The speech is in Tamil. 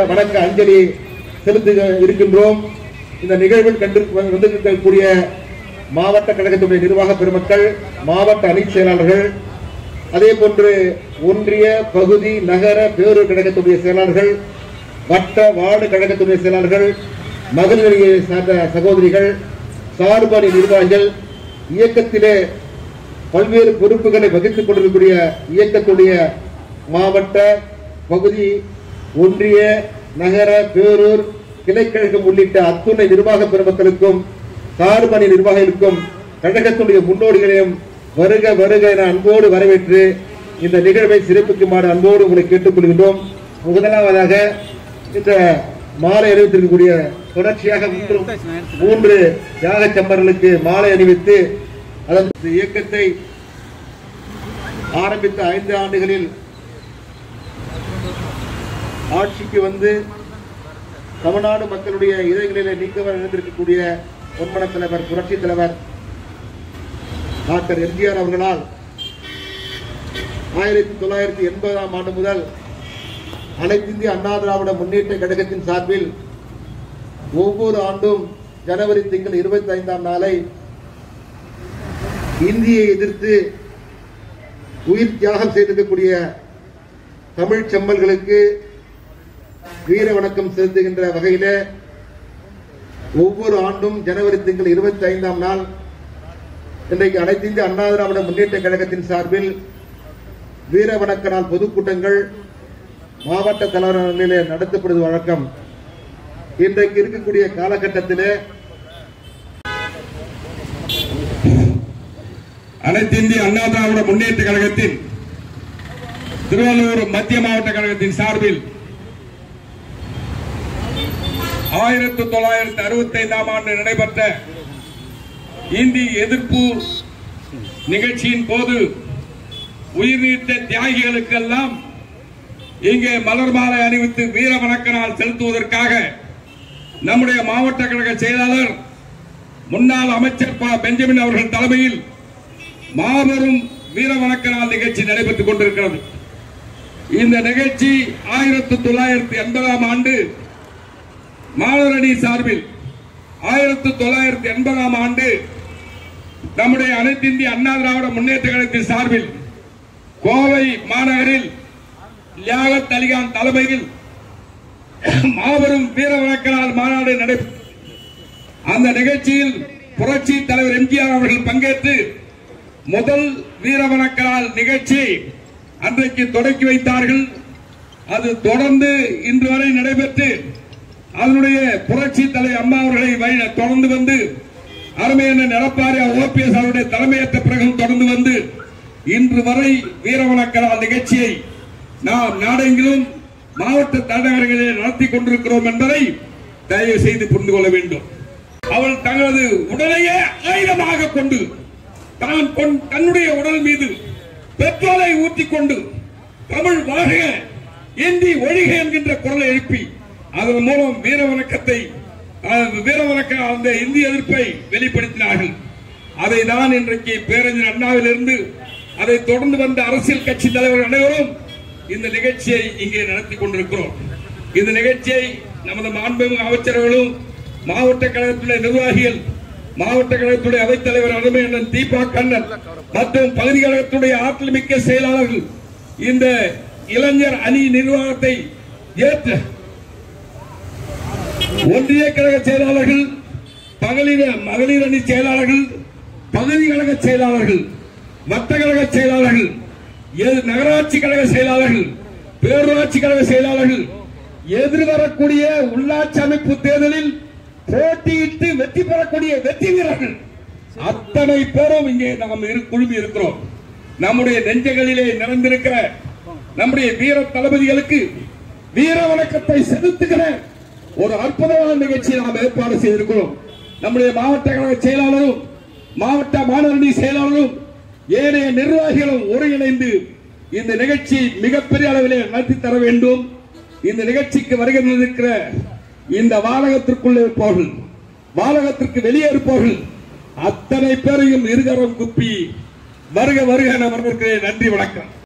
வணக்க அஞ்சலி செலுத்த இருக்கின்றோம் இந்த நிகழ்வில் கண்டு வந்திருக்கக்கூடிய மாவட்ட கழகத்துடைய நிர்வாக பெருமக்கள் மாவட்ட அணி செயலாளர்கள் அதே போன்று ஒன்றிய பகுதி நகர பேரூர் கழகத்துடைய செயலாளர்கள் வட்ட வார்டு கழகத்துடைய செயலாளர்கள் மகளிர் அணியை சார்ந்த சகோதரிகள் சார்பணி நிர்வாகிகள் இயக்கத்திலே பல்வேறு பொறுப்புகளை வகித்துக் கொண்டிருக்கக்கூடிய இயக்கத்துடைய மாவட்ட பகுதி ஒன்றிய நகர பேரூர் கிளைக்கழகம் உள்ளிட்ட அத்துணை நிர்வாக பெருமக்களுக்கும் சார்பணி நிர்வாகிகளுக்கும் கழகத்துடைய முன்னோடிகளையும் வருக வருக என அன்போடு வரவேற்று இந்த நிகழ்வை சிறப்பிக்குமாறு அன்போடு உங்களை கேட்டுக்கொள்கின்றோம் முதலாவதாக இந்த மாலை அணிவித்திருக்கக்கூடிய தொடர்ச்சியாக மூன்று மூன்று தியாக செம்மர்களுக்கு மாலை அணிவித்து அதன் இந்த இயக்கத்தை ஆரம்பித்த ஐந்து ஆண்டுகளில் ஆட்சிக்கு வந்து தமிழ்நாடு மக்களுடைய இதயங்களிலே நீக்கவர் எழுந்திருக்கக்கூடிய பொன்மன தலைவர் புரட்சி தலைவர் டாக்டர் எம்ஜிஆர் அவர்களால் ஆயிரத்தி தொள்ளாயிரத்தி எண்பதாம் ஆண்டு முதல் அனைத்து இந்திய அண்ணா திராவிட முன்னேற்ற கழகத்தின் சார்பில் ஒவ்வொரு ஆண்டும் ஜனவரி திங்கள் இருபத்தி ஐந்தாம் நாளை இந்தியை எதிர்த்து உயிர் தியாகம் செய்திருக்கக்கூடிய தமிழ் செம்மல்களுக்கு வீர வணக்கம் செலுத்துகின்ற வகையில ஒவ்வொரு ஆண்டும் ஜனவரி திங்கள் இருபத்தி ஐந்தாம் நாள் இன்றைக்கு அனைத்து இந்திய அண்ணா திராவிட முன்னேற்ற கழகத்தின் சார்பில் வீர வணக்க நாள் பொதுக்கூட்டங்கள் மாவட்ட தலைவர்களிலே நடத்தப்படுவது வழக்கம் இன்றைக்கு இருக்கக்கூடிய காலகட்டத்திலே அனைத்து இந்திய அண்ணா திராவிட முன்னேற்ற கழகத்தின் திருவள்ளூர் மத்திய மாவட்ட கழகத்தின் சார்பில் ஆயிரத்தி தொள்ளாயிரத்தி அறுபத்தி ஐந்தாம் ஆண்டு நடைபெற்ற இந்தி எதிர்ப்பு நிகழ்ச்சியின் போது உயிர் நீத்த தியாகிகளுக்கெல்லாம் இங்கே மலர் மாலை அணிவித்து வீர வணக்க நாள் செலுத்துவதற்காக நம்முடைய மாவட்ட கழக செயலாளர் முன்னாள் அமைச்சர் ப. பெஞ்சமின் அவர்கள் தலைமையில் மாபெரும் வீர வணக்க நாள் நிகழ்ச்சி நடைபெற்றுக் கொண்டிருக்கிறது இந்த நிகழ்ச்சி ஆயிரத்தி தொள்ளாயிரத்தி எண்பதாம் ஆண்டு மாணவரணி சார்பில் ஆயிரத்தி தொள்ளாயிரத்தி எண்பதாம் ஆண்டு நம்முடைய அனைத்து இந்திய அண்ணா திராவிட முன்னேற்ற கழகத்தின் சார்பில் கோவை மாநகரில் லியாகத் அலிகான் தலைமையில் மாபெரும் வீர வணக்க நாள் மாநாடு நடைபெற்றது அந்த நிகழ்ச்சியில் புரட்சி தலைவர் எம்ஜிஆர் அவர்கள் பங்கேற்று முதல் வீர வணக்க நாள் நிகழ்ச்சி அன்றைக்கு தொடக்கி வைத்தார்கள் அது தொடர்ந்து இன்று வரை நடைபெற்று அதனுடைய புரட்சி தலைவர் அம்மா அவர்களை வழி- தொடர்ந்து வந்து அருமையான நிரப்பாரி ஓபிஎஸ் அவருடைய தலைமையேற்ற பிறகும் தொடர்ந்து வந்து இன்று வரை வீர வணக்க நாள் நிகழ்ச்சியை நாம் நாடெங்கிலும் மாவட்ட தலைநகரங்களில் நடத்தி கொண்டிருக்கிறோம் என்பதை தயவு செய்து புரிந்து கொள்ள வேண்டும் அவள் தங்களது உடலையே ஆயுதமாக கொண்டு தான் கொண்- தன்னுடைய உடல் மீது பெட்ரோலை ஊற்றிக்கொண்டு தமிழ் வாழ்க இந்தி ஒழிக என்கின்ற குரலை எழுப்பி அதன் மூலம் வீர வணக்கத்தை அஹ், வீர வணக்க அந்த இந்திய எதிர்ப்பை வெளிப்படுத்தினார்கள் அதை தான் இன்றைக்கு பேரறிஞர் அண்ணாவிலிருந்து அதை தொடர்ந்து வந்த அரசியல் கட்சி தலைவர்கள் அனைவரும் இந்த நிகழ்ச்சியை இங்கே நடத்தி கொண்டிருக்கிறோம் இந்த நிகழ்ச்சியை நமது மாண்புமிகு அமைச்சர்களும் மாவட்ட கழகத்துடைய நிர்வாகிகள் மாவட்ட கழகத்துடைய அவைத்தலைவர் அருமையண்ணன் தீபா கண்ணன் மற்றும் பகுதி கழகத்துடைய ஆற்றல் மிக்க செயலாளர்கள் இந்த இளைஞர் அணி நிர்வாகத்தை ஏற்று ஒன்றிய கழக செயலாளர்கள் பகலிர மகளிர் அணி செயலாளர்கள் பகுதி கழக செயலாளர்கள் வட்ட கழக செயலாளர்கள் எது- நகராட்சி கழக செயலாளர்கள் பேரூராட்சி கழக செயலாளர்கள் எதிர்வரக்கூடிய உள்ளாட்சி அமைப்பு தேர்தலில் போட்டியிட்டு வெற்றி பெறக்கூடிய வெற்றி வீரர்கள் அத்தனை பேரும் இங்கே நாம் இரு- குழுமி இருக்கிறோம் நம்முடைய நெஞ்சங்களிலே நிறைந்திருக்கிற நம்முடைய வீர தளபதிகளுக்கு வீர வணக்கத்தை செலுத்துகிற ஒரு அற்புதமான நிகழ்ச்சியை நாம் ஏற்பாடு செய்திருக்கிறோம் நம்முடைய மாவட்ட கழக செயலாளரும் மாவட்ட மாணவரணி செயலாளரும் ஏனைய நிர்வாகிகளும் ஒருங்கிணைந்து இந்த நிகழ்ச்சி மிகப்பெரிய அளவிலே நடத்தி தர வேண்டும் இந்த நிகழ்ச்சிக்கு வருகிற இருக்கிற இந்த வானகத்திற்குள்ளே இருப்பவர்கள் வானகத்திற்கு வெளியே இருப்பவர்கள் அத்தனை பேரையும் இருகரம் குப்பி வருக வருக என வரவேற்கிறேன் நன்றி வணக்கம்